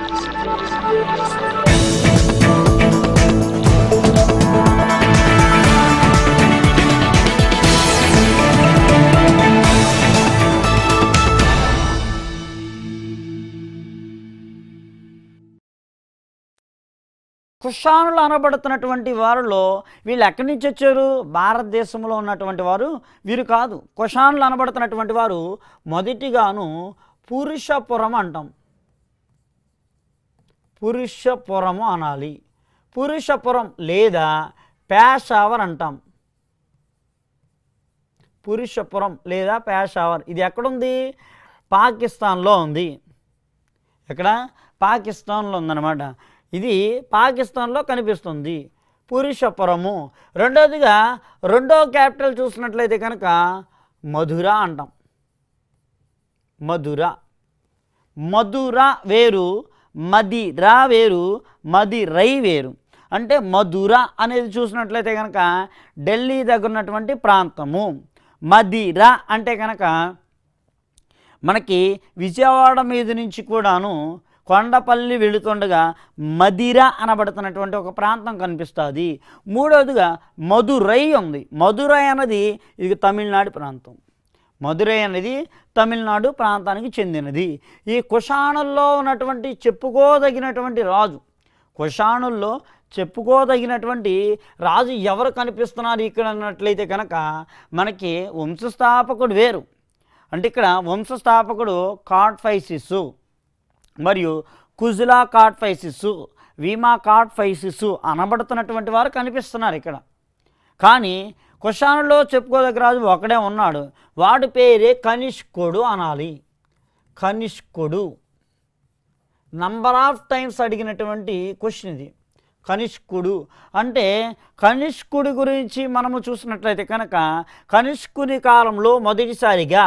కుషానులు అనబడుతున్నటువంటి వారిలో వీళ్ళు ఎక్కడి నుంచి వచ్చారు భారతదేశంలో ఉన్నటువంటి వారు వీరు కాదు కుషానులు అనబడుతున్నటువంటి వారు మొదటిగాను పురుషపురం అంటాం పురుషపురము అనాలి పురుషపురం లేదా పేషావర్ అంటాం పురుషపురం లేదా పేషావర్ ఇది ఎక్కడుంది పాకిస్తాన్లో ఉంది ఎక్కడ పాకిస్తాన్లో ఉందన్నమాట ఇది పాకిస్తాన్లో కనిపిస్తుంది పురుషపురము రెండోదిగా రెండో క్యాపిటల్ చూసినట్లయితే కనుక మధుర అంటాం మధుర మధుర వేరు మదిరా వేరు మదిరై వేరు అంటే మధుర అనేది చూసినట్లయితే కనుక ఢిల్లీ దగ్గర ఉన్నటువంటి ప్రాంతము మదిర అంటే కనుక మనకి విజయవాడ మీద నుంచి కూడాను కొండపల్లి వెళుతుండగా మదిర అనబడుతున్నటువంటి ఒక ప్రాంతం కనిపిస్తుంది మూడవదిగా మధురై ఉంది మధురై అన్నది ఇది తమిళనాడు ప్రాంతం మధురై అనేది తమిళనాడు ప్రాంతానికి చెందినది ఈ కుషాణుల్లో ఉన్నటువంటి చెప్పుకోదగినటువంటి రాజు కుషాణుల్లో చెప్పుకోదగినటువంటి రాజు ఎవరు కనిపిస్తున్నారు ఇక్కడ అన్నట్లయితే కనుక మనకి వంశస్థాపకుడు వేరు అంటే ఇక్కడ వంశస్థాపకుడు కార్ట్ఫైసిస్ మరియు కుజులా కార్ట్ఫైసిస్ వీమా కార్ట్ఫైసిస్ అనబడుతున్నటువంటి వారు కనిపిస్తున్నారు ఇక్కడ కానీ కుషానులో చెప్పుకోదగ్గ రాజు ఒకడే ఉన్నాడు వాడి పేరే కనిష్కుడు అనాలి కనిష్కుడు నంబర్ ఆఫ్ టైమ్స్ అడిగినటువంటి క్వశ్చన్ ఇది కనిష్కుడు అంటే కనిష్కుడి గురించి మనము చూసినట్లయితే కనుక కనిష్కుని కాలంలో మొదటిసారిగా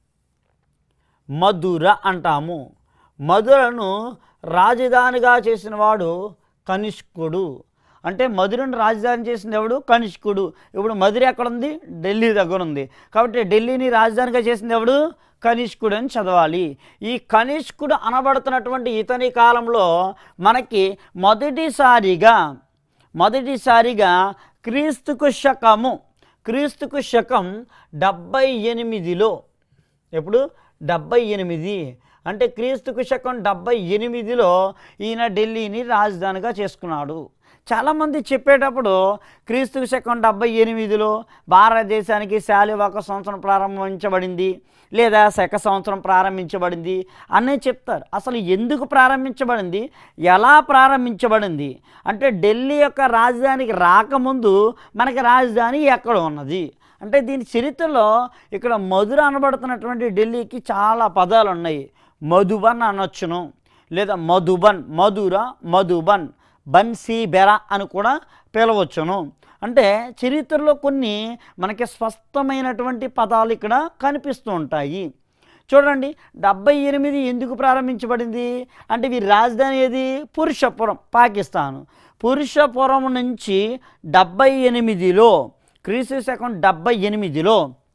మధుర అంటాము మధురను రాజధానిగా చేసిన వాడు కనిష్కుడు అంటే మధురను రాజధాని చేసింది ఎవడు కనిష్కుడు ఇప్పుడు మధుర ఎక్కడ ఉంది ఢిల్లీ దగ్గర ఉంది కాబట్టి ఢిల్లీని రాజధానిగా చేసింది ఎవడు కనిష్కుడు అని చదవాలి ఈ కనిష్కుడు అనబడుతున్నటువంటి ఇతని కాలంలో మనకి మొదటిసారిగా మొదటిసారిగా క్రీస్తుకు శకము క్రీస్తుకు శకం డెబ్బై ఎనిమిదిలో ఎప్పుడు డెబ్బై ఎనిమిది అంటే క్రీస్తుకు శకం డెబ్బై ఎనిమిదిలో ఈయన ఢిల్లీని రాజధానిగా చేసుకున్నాడు చాలామంది చెప్పేటప్పుడు క్రీస్తుకు శకం డెబ్బై ఎనిమిదిలో భారతదేశానికి శాలివాక సంవత్సరం ప్రారంభించబడింది లేదా శక సంవత్సరం ప్రారంభించబడింది అనే చెప్తారు అసలు ఎందుకు ప్రారంభించబడింది ఎలా ప్రారంభించబడింది అంటే ఢిల్లీ యొక్క రాజధానికి రాకముందు మనకి రాజధాని ఎక్కడ ఉన్నది అంటే దీని చరిత్రలో ఇక్కడ మధుర అనబడుతున్నటువంటి ఢిల్లీకి చాలా పదాలు ఉన్నాయి మధుబన్ అనొచ్చును లేదా మధుబన్ మధుర మధుబన్ బన్సీ బెర అని కూడా పిలవచ్చును అంటే చరిత్రలో కొన్ని మనకి స్పష్టమైనటువంటి పదాలు ఇక్కడ కనిపిస్తూ ఉంటాయి చూడండి డెబ్బై ఎనిమిది ఎందుకు ప్రారంభించబడింది అంటే వీరి రాజధాని ఏది పురుషపురం పాకిస్తాన్ పురుషపురం నుంచి డెబ్బై ఎనిమిదిలో క్రీస్తు శకం డెబ్బై ఎనిమిదిలో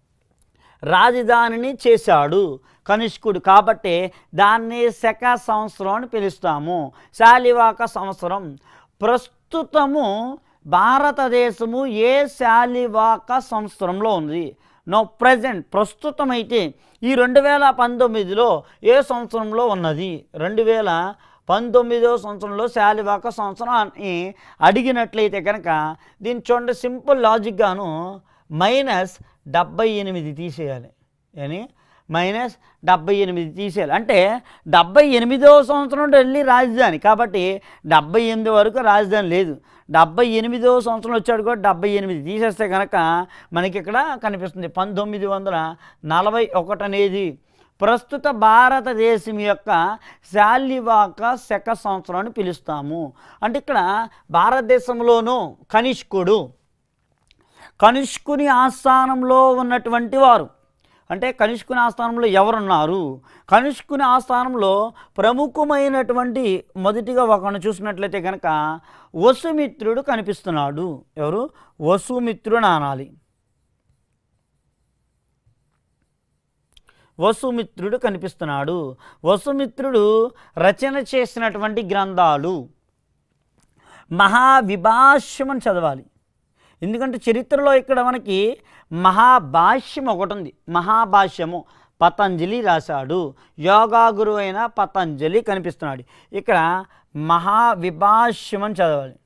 రాజధానిని చేశాడు కనిష్కుడు కాబట్టి దాన్ని శక సంవత్సరం అని పిలుస్తాము శాలివాక సంవత్సరం ప్రస్తుతము భారతదేశము ఏ శాలివాక సంవత్సరంలో ఉంది నో ప్రజెంట్ ప్రస్తుతం అయితే ఈ రెండు వేల పంతొమ్మిదిలో ఏ సంవత్సరంలో ఉన్నది రెండు వేల పంతొమ్మిదో సంవత్సరంలో శాలివాక సంవత్సరం అని అడిగినట్లయితే కనుక దీన్ని చూడండి సింపుల్ లాజిక్గాను మైనస్ డెబ్బై ఎనిమిది తీసేయాలి అని మైనస్ డెబ్బై ఎనిమిది తీసేయాలి అంటే డెబ్బై ఎనిమిదవ సంవత్సరం ఢిల్లీ రాజధాని కాబట్టి డెబ్బై ఎనిమిది వరకు రాజధాని లేదు డెబ్బై ఎనిమిదవ సంవత్సరం వచ్చాడు కూడా డెబ్బై ఎనిమిది తీసేస్తే కనుక మనకి ఇక్కడ కనిపిస్తుంది పంతొమ్మిది వందల నలభై ఒకటి అనేది ప్రస్తుత భారతదేశం యొక్క శాలివాక శక సంవత్సరం అని పిలుస్తాము అంటే ఇక్కడ భారతదేశంలోనూ కనిష్కుడు కనిష్కుని ఆస్థానంలో ఉన్నటువంటి వారు అంటే కనిష్కుని ఆస్థానంలో ఎవరున్నారు కనిష్కుని ఆస్థానంలో ప్రముఖమైనటువంటి మొదటిగా ఒకరిని చూసినట్లయితే కనుక వసుమిత్రుడు కనిపిస్తున్నాడు ఎవరు వసుమిత్రుడు అనాలి వసుమిత్రుడు కనిపిస్తున్నాడు వసుమిత్రుడు రచన చేసినటువంటి గ్రంథాలు మహావిభాష్యం అని చదవాలి ఎందుకంటే చరిత్రలో ఇక్కడ మనకి మహాభాష్యం ఒకటి ఉంది మహాభాష్యము పతంజలి రాశాడు యోగా గురువు అయిన పతంజలి కనిపిస్తున్నాడు ఇక్కడ మహావిభాష్యం అని చదవాలి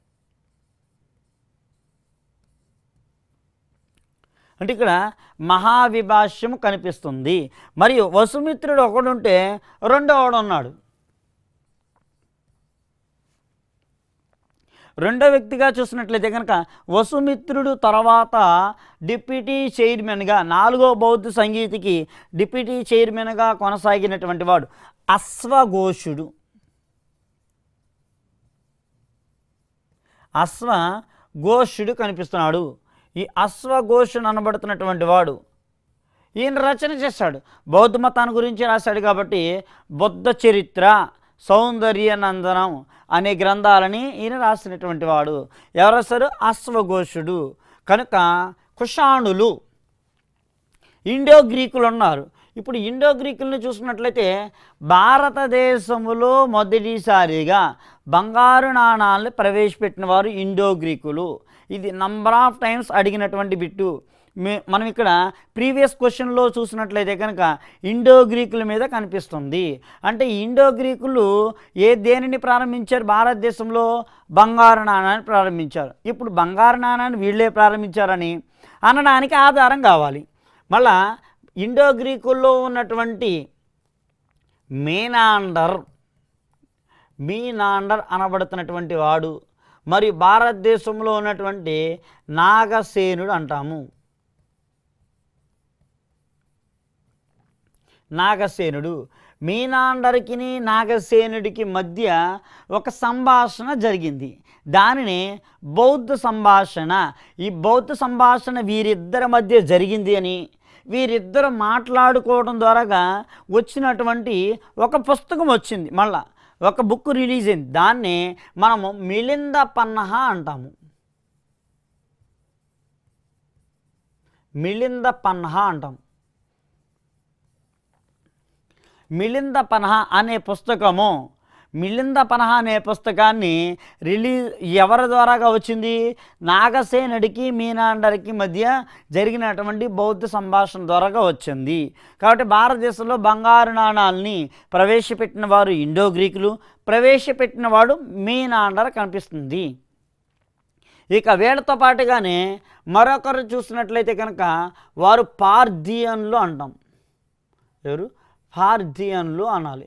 అంటే ఇక్కడ మహావిభాష్యం కనిపిస్తుంది మరియు వసుమిత్రుడు ఒకడుంటే రెండోవాడు ఉన్నాడు రెండో వ్యక్తిగా చూసినట్లయితే కనుక వసుమిత్రుడు తర్వాత డిప్యూటీ చైర్మన్గా నాలుగో బౌద్ధ సంగీతికి డిప్యూటీ చైర్మన్గా కొనసాగినటువంటి వాడు అశ్వఘోషుడు అశ్వ ఘోషుడు కనిపిస్తున్నాడు ఈ అశ్వఘోషుడు అనబడుతున్నటువంటి వాడు ఈయన రచన చేశాడు బౌద్ధ మతాన్ని గురించి రాశాడు కాబట్టి బుద్ధ చరిత్ర సౌందర్య నందనం అనే గ్రంథాలని ఈయన రాసినటువంటి వాడు ఎవరు రాశారు అశ్వఘోషుడు కనుక కుషాణులు ఇండో గ్రీకులు ఉన్నారు ఇప్పుడు ఇండో గ్రీకులను చూసుకున్నట్లయితే భారతదేశంలో మొదటిసారిగా బంగారు నాణాలను ప్రవేశపెట్టిన వారు ఇండో గ్రీకులు ఇది నంబర్ ఆఫ్ టైమ్స్ అడిగినటువంటి బిట్టు మే మనం ఇక్కడ ప్రీవియస్ క్వశ్చన్లో చూసినట్లయితే కనుక ఇండో గ్రీకుల మీద కనిపిస్తుంది అంటే ఇండో గ్రీకులు ఏ దేనిని ప్రారంభించారు భారతదేశంలో బంగారు నాణాన్ని ప్రారంభించారు ఇప్పుడు బంగారు నాణాన్ని వీళ్ళే ప్రారంభించారని అనడానికి ఆధారం కావాలి మళ్ళా ఇండో గ్రీకుల్లో ఉన్నటువంటి మీనాండర్ మీనాండర్ అనబడుతున్నటువంటి వాడు మరియు భారతదేశంలో ఉన్నటువంటి నాగసేనుడు అంటాము నాగసేనుడు మీనాండరికి నాగసేనుడికి మధ్య ఒక సంభాషణ జరిగింది దానిని బౌద్ధ సంభాషణ ఈ బౌద్ధ సంభాషణ వీరిద్దరి మధ్య జరిగింది అని వీరిద్దరు మాట్లాడుకోవడం ద్వారాగా వచ్చినటువంటి ఒక పుస్తకం వచ్చింది మళ్ళా ఒక బుక్ రిలీజ్ అయింది దాన్ని మనము మిలింద పన్నహ అంటాము మిలింద పన్నహ అంటాం మిలింద పనహ అనే పుస్తకము మిలింద పనహ అనే పుస్తకాన్ని రిలీజ్ ఎవరి ద్వారాగా వచ్చింది నాగసేనుడికి మీనాండరికి మధ్య జరిగినటువంటి బౌద్ధ సంభాషణ ద్వారాగా వచ్చింది కాబట్టి భారతదేశంలో బంగారు నాణాలని ప్రవేశపెట్టిన వారు ఇండో గ్రీకులు ప్రవేశపెట్టిన వాడు మీనాండర్ కనిపిస్తుంది ఇక వీళ్ళతో పాటుగానే మరొకరు చూసినట్లయితే కనుక వారు పార్థియన్లు అంటాం ఎవరు పార్థియన్లు అనాలి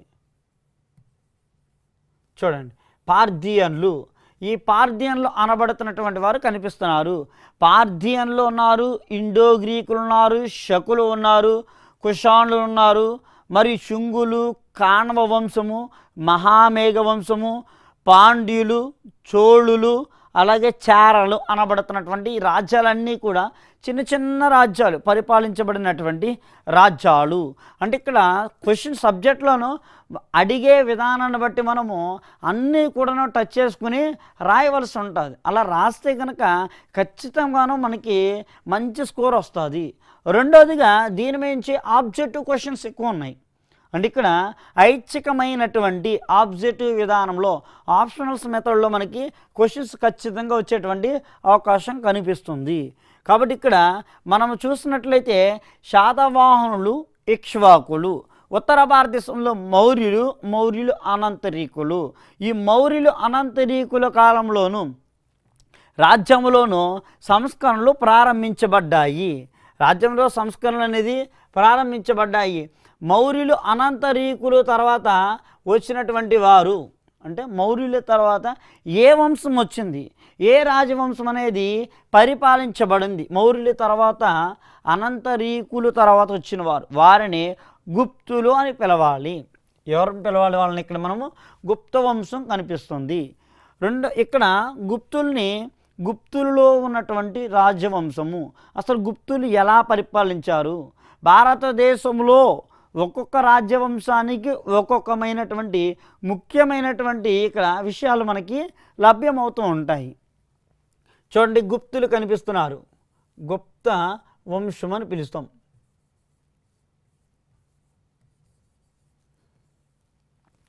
చూడండి పార్థియన్లు ఈ పార్థియన్లు అనబడుతున్నటువంటి వారు కనిపిస్తున్నారు పార్థియన్లు ఉన్నారు ఇండో గ్రీకులు ఉన్నారు శకులు ఉన్నారు కుషాన్లు ఉన్నారు మరియు శుంగులు కాణవ వంశము మహామేఘ వంశము పాండ్యులు చోళులు అలాగే చారలు అనబడుతున్నటువంటి ఈ రాజ్యాలన్నీ కూడా చిన్న చిన్న రాజ్యాలు పరిపాలించబడినటువంటి రాజ్యాలు అంటే ఇక్కడ క్వశ్చన్ సబ్జెక్ట్లోను అడిగే విధానాన్ని బట్టి మనము అన్నీ కూడా టచ్ చేసుకుని రాయవలసి ఉంటుంది అలా రాస్తే కనుక ఖచ్చితంగాను మనకి మంచి స్కోర్ వస్తుంది రెండోదిగా దీని మించి ఆబ్జెక్టివ్ క్వశ్చన్స్ ఎక్కువ ఉన్నాయి అంటే ఇక్కడ ఐచ్ఛికమైనటువంటి ఆబ్జెక్టివ్ విధానంలో ఆప్షనల్స్ మెథడ్లో మనకి క్వశ్చన్స్ ఖచ్చితంగా వచ్చేటువంటి అవకాశం కనిపిస్తుంది కాబట్టి ఇక్కడ మనం చూసినట్లయితే శాతవాహనులు ఇక్ష్వాకులు ఉత్తర భారతదేశంలో మౌర్యులు మౌర్యులు అనంతరీకులు ఈ మౌర్యులు అనంతరీకుల కాలంలోనూ రాజ్యంలోనూ సంస్కరణలు ప్రారంభించబడ్డాయి రాజ్యంలో సంస్కరణలు అనేది ప్రారంభించబడ్డాయి మౌర్యులు అనంతరీకులు తర్వాత వచ్చినటువంటి వారు అంటే మౌర్యుల తర్వాత ఏ వంశం వచ్చింది ఏ రాజవంశం అనేది పరిపాలించబడింది మౌర్యుల తర్వాత అనంతరీకులు తర్వాత వచ్చిన వారు వారిని గుప్తులు అని పిలవాలి ఎవరిని పిలవాలి వాళ్ళని ఇక్కడ మనము గుప్త వంశం కనిపిస్తుంది రెండు ఇక్కడ గుప్తుల్ని గుప్తులలో ఉన్నటువంటి రాజ్యవంశము అసలు గుప్తులు ఎలా పరిపాలించారు భారతదేశంలో ఒక్కొక్క రాజ్యవంశానికి ఒక్కొక్కమైనటువంటి ముఖ్యమైనటువంటి ఇక్కడ విషయాలు మనకి లభ్యమవుతూ ఉంటాయి చూడండి గుప్తులు కనిపిస్తున్నారు గుప్త వంశం అని పిలుస్తాం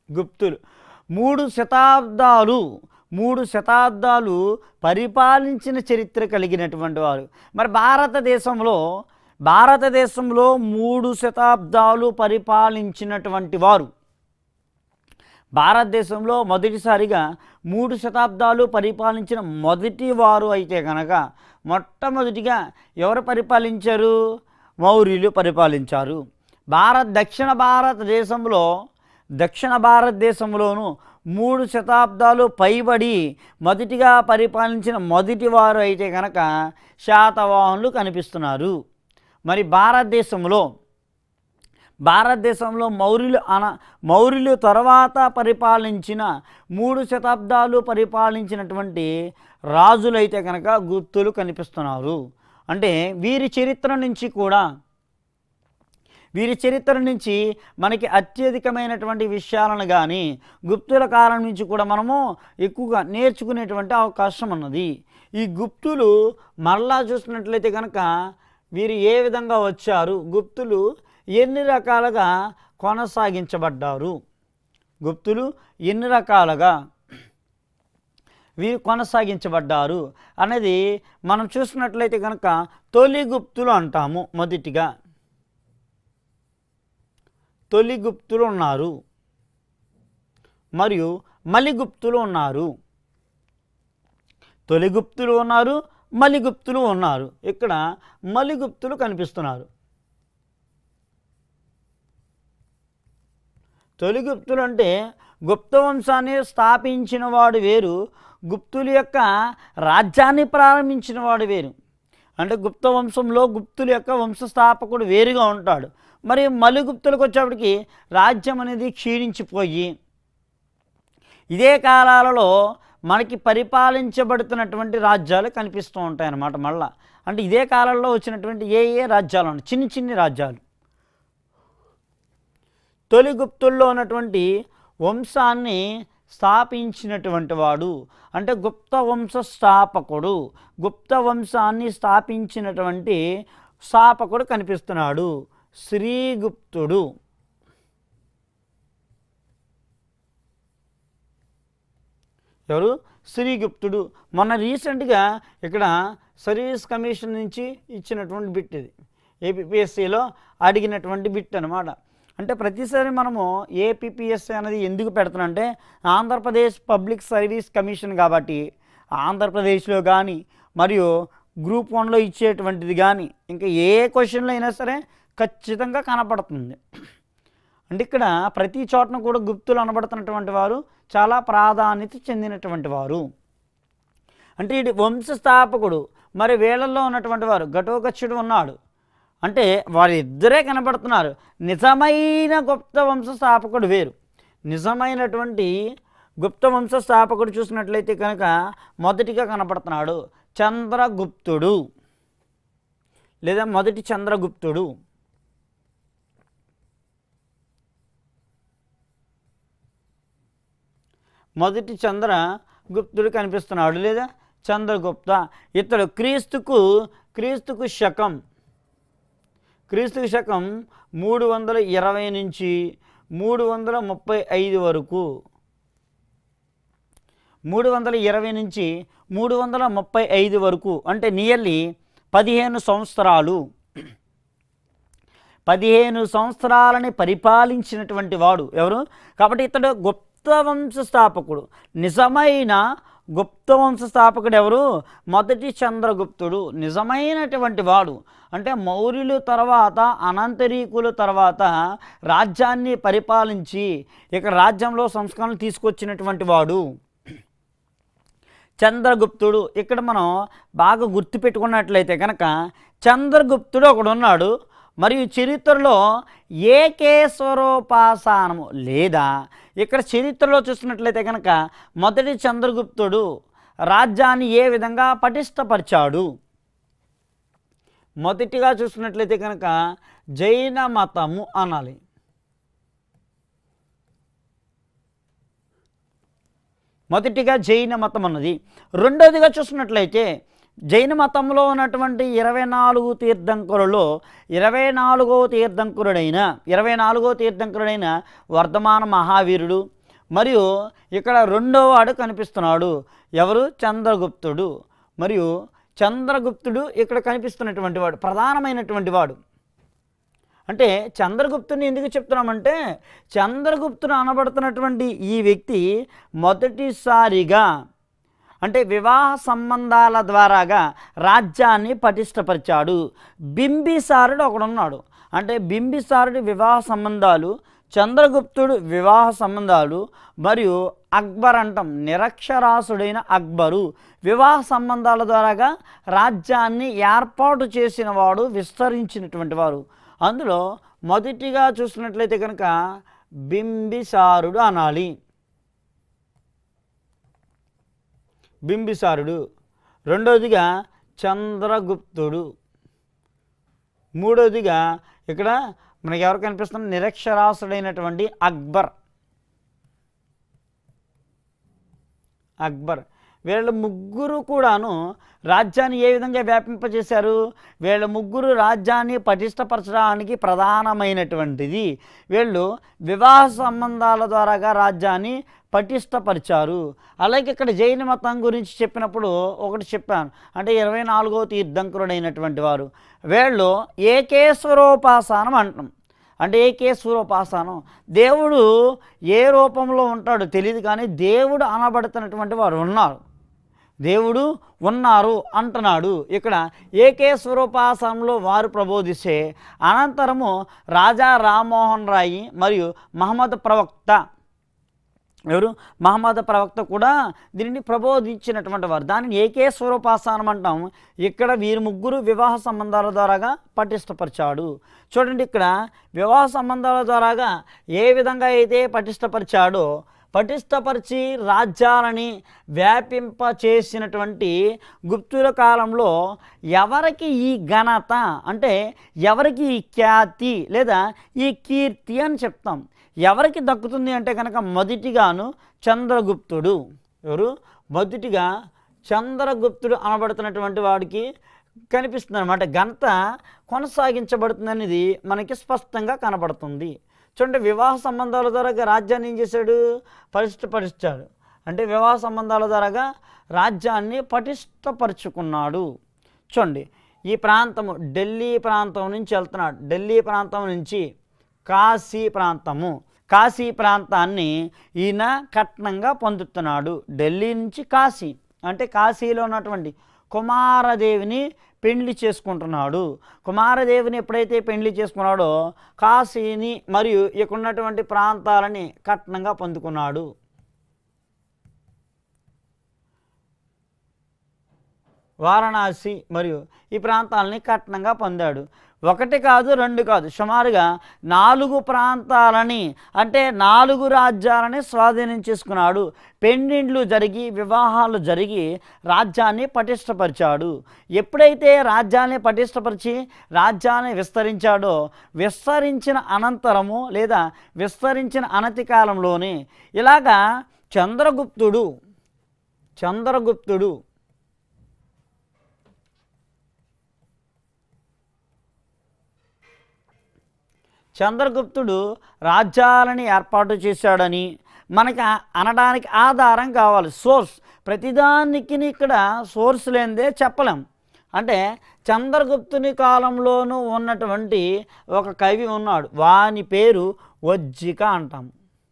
గుప్తులు మూడు శతాబ్దాలు మూడు శతాబ్దాలు పరిపాలించిన చరిత్ర కలిగినటువంటి వారు మరి భారతదేశంలో భారతదేశంలో మూడు శతాబ్దాలు పరిపాలించినటువంటి వారు భారతదేశంలో మొదటిసారిగా మూడు శతాబ్దాలు పరిపాలించిన మొదటి వారు అయితే కనుక మొట్టమొదటిగా ఎవరు పరిపాలించారు మౌర్యులు పరిపాలించారు భారత్ దక్షిణ భారతదేశంలో దక్షిణ భారతదేశంలోనూ మూడు శతాబ్దాలు పైబడి మొదటిగా పరిపాలించిన మొదటి వారు అయితే కనుక శాతవాహనులు కనిపిస్తున్నారు మరి భారతదేశంలో భారతదేశంలో మౌర్యులు అన మౌర్యులు తర్వాత పరిపాలించిన మూడు శతాబ్దాలు పరిపాలించినటువంటి రాజులైతే కనుక గుర్తులు కనిపిస్తున్నారు అంటే వీరి చరిత్ర నుంచి కూడా వీరి చరిత్ర నుంచి మనకి అత్యధికమైనటువంటి విషయాలను కానీ గుప్తుల కాలం నుంచి కూడా మనము ఎక్కువగా నేర్చుకునేటువంటి అవకాశం ఉన్నది ఈ గుప్తులు మరలా చూసినట్లయితే కనుక వీరు ఏ విధంగా వచ్చారు గుప్తులు ఎన్ని రకాలుగా కొనసాగించబడ్డారు గుప్తులు ఎన్ని రకాలుగా వీరు కొనసాగించబడ్డారు అనేది మనం చూసినట్లయితే కనుక తొలి గుప్తులు అంటాము మొదటిగా తొలి గుప్తులు ఉన్నారు మరియు మలిగుప్తులు ఉన్నారు తొలి గుప్తులు ఉన్నారు మలిగుప్తులు ఉన్నారు ఇక్కడ మలిగుప్తులు కనిపిస్తున్నారు తొలి గుప్తులు అంటే గుప్త వంశాన్ని స్థాపించిన వాడు వేరు గుప్తుల యొక్క రాజ్యాన్ని ప్రారంభించిన వాడు వేరు అంటే గుప్త వంశంలో గుప్తుల యొక్క వంశస్థాపకుడు వేరుగా ఉంటాడు మరి మలిగుప్తులకు వచ్చేప్పటికి రాజ్యం అనేది క్షీణించిపోయి ఇదే కాలాలలో మనకి పరిపాలించబడుతున్నటువంటి రాజ్యాలు కనిపిస్తూ ఉంటాయి అన్నమాట మళ్ళా అంటే ఇదే కాలంలో వచ్చినటువంటి ఏ ఏ రాజ్యాలు ఉన్నాయి చిన్ని చిన్ని రాజ్యాలు తొలి గుప్తుల్లో ఉన్నటువంటి వంశాన్ని స్థాపించినటువంటి వాడు అంటే గుప్త వంశ స్థాపకుడు గుప్త వంశాన్ని స్థాపించినటువంటి స్థాపకుడు కనిపిస్తున్నాడు శ్రీగుప్తుడు ఎవరు శ్రీగుప్తుడు మొన్న రీసెంట్గా ఇక్కడ సర్వీస్ కమిషన్ నుంచి ఇచ్చినటువంటి బిట్ ఇది ఏపీఎస్సిలో అడిగినటువంటి బిట్ అనమాట అంటే ప్రతిసారి మనము ఏపీఎస్సి అనేది ఎందుకు పెడుతున్నామంటే ఆంధ్రప్రదేశ్ పబ్లిక్ సర్వీస్ కమిషన్ కాబట్టి ఆంధ్రప్రదేశ్లో కానీ మరియు గ్రూప్ వన్లో ఇచ్చేటువంటిది కానీ ఇంకా ఏ క్వశ్చన్లో అయినా సరే ఖచ్చితంగా కనపడుతుంది అంటే ఇక్కడ ప్రతి చోటన కూడా గుప్తులు అనబడుతున్నటువంటి వారు చాలా ప్రాధాన్యత చెందినటువంటి వారు అంటే ఇది వంశస్థాపకుడు మరి వీళ్ళల్లో ఉన్నటువంటి వారు ఘటోకచ్చుడు ఉన్నాడు అంటే వారిద్దరే కనబడుతున్నారు నిజమైన గుప్త వంశ స్థాపకుడు వేరు నిజమైనటువంటి గుప్త వంశ స్థాపకుడు చూసినట్లయితే కనుక మొదటిగా కనపడుతున్నాడు చంద్రగుప్తుడు లేదా మొదటి చంద్రగుప్తుడు మొదటి చంద్ర గుప్తుడు కనిపిస్తున్నాడు లేదా చంద్రగుప్త ఇతడు క్రీస్తుకు క్రీస్తుకు శకం క్రీస్తుకు శకం మూడు వందల ఇరవై నుంచి మూడు వందల ముప్పై ఐదు వరకు మూడు వందల ఇరవై నుంచి మూడు వందల ముప్పై ఐదు వరకు అంటే నియర్లీ పదిహేను సంవత్సరాలు పదిహేను సంవత్సరాలని పరిపాలించినటువంటి వాడు ఎవరు కాబట్టి ఇతడు గుప్త వంశ స్థాపకుడు నిజమైన గుప్త వంశ స్థాపకుడు ఎవరు మొదటి చంద్రగుప్తుడు నిజమైనటువంటి వాడు అంటే మౌర్యులు తర్వాత అనంతరీకుల తర్వాత రాజ్యాన్ని పరిపాలించి ఇక్కడ రాజ్యంలో సంస్కరణలు తీసుకొచ్చినటువంటి వాడు చంద్రగుప్తుడు ఇక్కడ మనం బాగా గుర్తుపెట్టుకున్నట్లయితే కనుక చంద్రగుప్తుడు ఒకడు ఉన్నాడు మరియు చరిత్రలో ఏకేశ్వరోపాసనము లేదా ఇక్కడ చరిత్రలో చూసినట్లయితే కనుక మొదటి చంద్రగుప్తుడు రాజ్యాన్ని ఏ విధంగా పటిష్టపరిచాడు మొదటిగా చూసినట్లయితే కనుక జైన మతము అనాలి మొదటిగా జైన మతం అన్నది రెండోదిగా చూసినట్లయితే జైన మతంలో ఉన్నటువంటి ఇరవై నాలుగు తీర్థంకులలో ఇరవై నాలుగో తీర్థంకురుడైన ఇరవై నాలుగో తీర్థంకురుడైన వర్ధమాన మహావీరుడు మరియు ఇక్కడ రెండో వాడు కనిపిస్తున్నాడు ఎవరు చంద్రగుప్తుడు మరియు చంద్రగుప్తుడు ఇక్కడ కనిపిస్తున్నటువంటి వాడు ప్రధానమైనటువంటి వాడు అంటే చంద్రగుప్తుని ఎందుకు చెప్తున్నామంటే చంద్రగుప్తుడు అనబడుతున్నటువంటి ఈ వ్యక్తి మొదటిసారిగా అంటే వివాహ సంబంధాల ద్వారాగా రాజ్యాన్ని పటిష్టపరిచాడు బింబిసారుడు ఒకడున్నాడు అంటే బింబిసారుడి వివాహ సంబంధాలు చంద్రగుప్తుడు వివాహ సంబంధాలు మరియు అక్బర్ అంటాం నిరక్షరాసుడైన అక్బరు వివాహ సంబంధాల ద్వారాగా రాజ్యాన్ని ఏర్పాటు చేసిన వాడు విస్తరించినటువంటి వారు అందులో మొదటిగా చూసినట్లయితే కనుక బింబిసారుడు అనాలి బింబిసారుడు రెండవదిగా చంద్రగుప్తుడు మూడవదిగా ఇక్కడ మనకి ఎవరు కనిపిస్తున్న నిరక్షరాసుడైనటువంటి అక్బర్ అక్బర్ వీళ్ళ ముగ్గురు కూడాను రాజ్యాన్ని ఏ విధంగా వ్యాపింపజేశారు వీళ్ళ ముగ్గురు రాజ్యాన్ని పటిష్టపరచడానికి ప్రధానమైనటువంటిది వీళ్ళు వివాహ సంబంధాల ద్వారాగా రాజ్యాన్ని పటిష్టపరిచారు అలాగే ఇక్కడ జైన మతం గురించి చెప్పినప్పుడు ఒకటి చెప్పాను అంటే ఇరవై నాలుగో తీర్థంకరుడైనటువంటి వారు వీళ్ళు ఏకేశ్వరోపాసనం అంటాం అంటే ఏకేశ్వరోపాసనం దేవుడు ఏ రూపంలో ఉంటాడో తెలియదు కానీ దేవుడు అనబడుతున్నటువంటి వారు ఉన్నారు దేవుడు ఉన్నారు అంటున్నాడు ఇక్కడ ఏకేశ్వరోపాసనంలో వారు ప్రబోధిస్తే అనంతరము రాజా రామ్మోహన్ రాయి మరియు మహమ్మద్ ప్రవక్త ఎవరు మహమ్మద్ ప్రవక్త కూడా దీనిని ప్రబోధించినటువంటి వారు దానిని ఏకేశ్వరోపాసనం అంటాం ఇక్కడ వీరు ముగ్గురు వివాహ సంబంధాల ద్వారాగా పటిష్టపరిచాడు చూడండి ఇక్కడ వివాహ సంబంధాల ద్వారాగా ఏ విధంగా అయితే పటిష్టపరిచాడో పటిష్టపరిచి రాజ్యాలని వ్యాపింప చేసినటువంటి గుప్తుల కాలంలో ఎవరికి ఈ ఘనత అంటే ఎవరికి ఈ ఖ్యాతి లేదా ఈ కీర్తి అని చెప్తాం ఎవరికి దక్కుతుంది అంటే కనుక మొదటిగాను చంద్రగుప్తుడు ఎవరు మొదటిగా చంద్రగుప్తుడు అనబడుతున్నటువంటి వాడికి కనిపిస్తుంది అనమాట ఘనత కొనసాగించబడుతుంది అనేది మనకి స్పష్టంగా కనబడుతుంది చూడండి వివాహ సంబంధాల ద్వారా రాజ్యాన్ని ఏం చేశాడు పటిష్టపరిచాడు అంటే వివాహ సంబంధాల ద్వారాగా రాజ్యాన్ని పటిష్టపరుచుకున్నాడు చూడండి ఈ ప్రాంతము ఢిల్లీ ప్రాంతం నుంచి వెళ్తున్నాడు ఢిల్లీ ప్రాంతం నుంచి కాశీ ప్రాంతము కాశీ ప్రాంతాన్ని ఈయన కట్నంగా పొందుతున్నాడు ఢిల్లీ నుంచి కాశీ అంటే కాశీలో ఉన్నటువంటి కుమారదేవిని పెండ్లి చేసుకుంటున్నాడు కుమారదేవిని ఎప్పుడైతే పెండ్లి చేసుకున్నాడో కాశీని మరియు ఇక్కడ ఉన్నటువంటి ప్రాంతాలని కట్నంగా పొందుకున్నాడు వారణాసి మరియు ఈ ప్రాంతాలని కట్నంగా పొందాడు ఒకటి కాదు రెండు కాదు సుమారుగా నాలుగు ప్రాంతాలని అంటే నాలుగు రాజ్యాలని స్వాధీనం చేసుకున్నాడు పెండిండ్లు జరిగి వివాహాలు జరిగి రాజ్యాన్ని పటిష్టపరిచాడు ఎప్పుడైతే రాజ్యాన్ని పటిష్టపరిచి రాజ్యాన్ని విస్తరించాడో విస్తరించిన అనంతరము లేదా విస్తరించిన అనతి కాలంలోనే ఇలాగా చంద్రగుప్తుడు చంద్రగుప్తుడు చంద్రగుప్తుడు రాజ్యాలని ఏర్పాటు చేశాడని మనకి ఆ- అనడానికి ఆధారం కావాలి సోర్స్ ప్రతిదానికి ఇక్కడ సోర్స్ లేనిదే చెప్పలేం అంటే చంద్రగుప్తుని కాలంలోనూ ఉన్నటువంటి ఒక కవి ఉన్నాడు వాని పేరు వజ్జిక అంటాం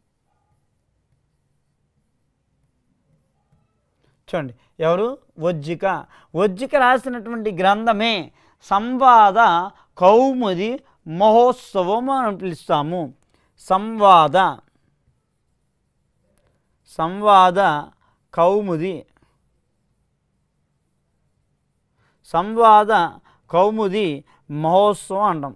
చూడండి ఎవరు వజ్జిక వజ్జిక రాసినటువంటి గ్రంథమే సంవాద కౌముది మహోత్సవం అని పిలుస్తాము సంవాద సంవాద కౌముది సంవాద కౌముది మహోత్సవం అంటాం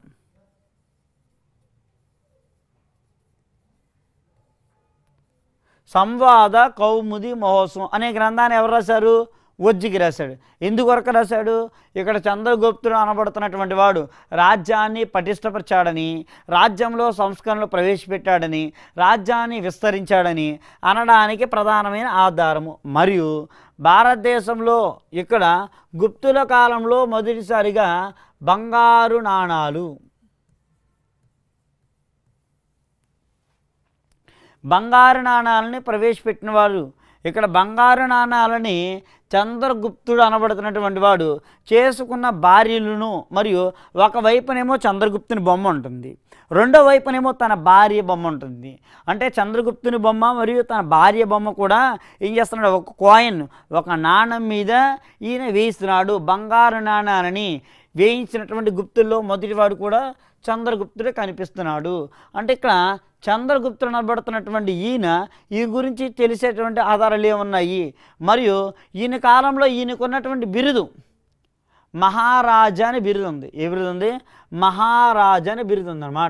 సంవాద కౌముది మహోత్సవం అనే గ్రంథాన్ని ఎవరు రాశారు వజ్జికి రాశాడు ఎందుకొరకు రాశాడు ఇక్కడ చంద్రగుప్తుడు అనబడుతున్నటువంటి వాడు రాజ్యాన్ని పటిష్టపరిచాడని రాజ్యంలో సంస్కరణలు ప్రవేశపెట్టాడని రాజ్యాన్ని విస్తరించాడని అనడానికి ప్రధానమైన ఆధారము మరియు భారతదేశంలో ఇక్కడ గుప్తుల కాలంలో మొదటిసారిగా బంగారు నాణాలు బంగారు నాణాలని ప్రవేశపెట్టినవాడు ఇక్కడ బంగారు నాణాలని చంద్రగుప్తుడు అనబడుతున్నటువంటి వాడు చేసుకున్న భార్యలను మరియు ఒకవైపునేమో చంద్రగుప్తుని బొమ్మ ఉంటుంది రెండో వైపునేమో తన భార్య బొమ్మ ఉంటుంది అంటే చంద్రగుప్తుని బొమ్మ మరియు తన భార్య బొమ్మ కూడా ఏం చేస్తున్నాడు ఒక కాయిన్ ఒక నాణం మీద ఈయన వేయిస్తున్నాడు బంగారు నాణాలని వేయించినటువంటి గుప్తుల్లో మొదటివాడు కూడా చంద్రగుప్తుడే కనిపిస్తున్నాడు అంటే ఇక్కడ చంద్రగుప్తుడు అనబడుతున్నటువంటి ఈయన ఈ గురించి తెలిసేటువంటి ఆధారాలు ఏమున్నాయి మరియు ఈయన కాలంలో ఈయనకున్నటువంటి బిరుదు మహారాజా అని బిరుదు ఉంది ఏ బిరుదు ఉంది మహారాజా అని బిరుదు ఉందన్నమాట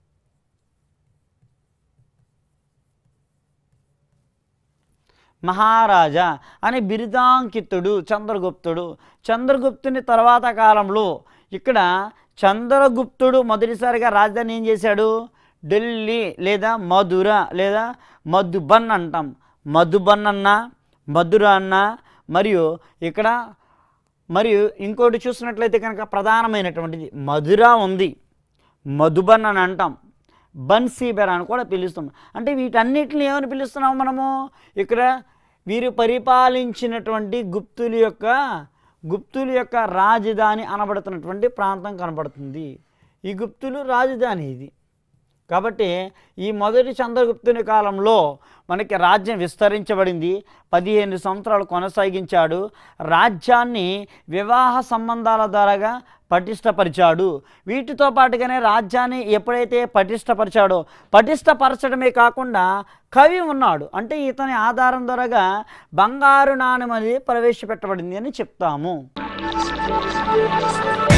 మహారాజా అని బిరుదాంకితుడు చంద్రగుప్తుడు చంద్రగుప్తుని తర్వాత కాలంలో ఇక్కడ చంద్రగుప్తుడు మొదటిసారిగా రాజధాని ఏం చేశాడు ఢిల్లీ లేదా మధుర లేదా మధుబన్ అంటాం మధుబన్ అన్న మధుర అన్న మరియు ఇక్కడ మరియు ఇంకోటి చూసినట్లయితే కనుక ప్రధానమైనటువంటిది మధుర ఉంది మధుబన్ అని అంటాం బన్సీబెర్ అని కూడా పిలుస్తాం అంటే వీటన్నిటిని ఏమని పిలుస్తున్నాం మనము ఇక్కడ వీరు పరిపాలించినటువంటి గుప్తుల యొక్క గుప్తుల యొక్క రాజధాని అనబడుతున్నటువంటి ప్రాంతం కనబడుతుంది ఈ గుప్తులు రాజధాని ఇది కాబట్టి ఈ మొదటి చంద్రగుప్తుని కాలంలో మనకి రాజ్యం విస్తరించబడింది పదిహేను సంవత్సరాలు కొనసాగించాడు రాజ్యాన్ని వివాహ సంబంధాల ద్వారాగా పటిష్టపరిచాడు వీటితో పాటుగానే రాజ్యాన్ని ఎప్పుడైతే పటిష్టపరిచాడో పటిష్టపరచడమే కాకుండా కవి ఉన్నాడు అంటే ఇతని ఆధారం ద్వారాగా బంగారు నాణెం అనేది ప్రవేశపెట్టబడింది అని చెప్తాము